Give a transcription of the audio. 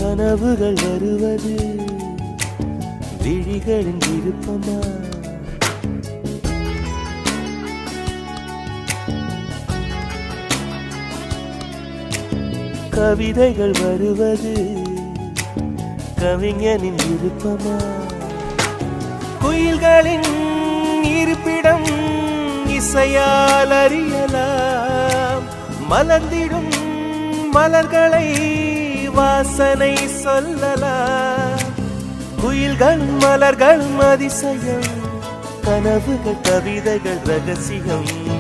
கனவுகள் வருவது விழிகளின் விருப்பமா கவிதைகள் வருவது கவிஞனின் விருப்பமா குயில்களின் இருப்பிடம் இசையால் அறியலாம் மலர்ந்திடும் மலர்களை வாசனை சொல்லலாம் குயில்களும் மலர்களும் அதிசயம் கனவுகள் கவிதைகள் ரகசியம்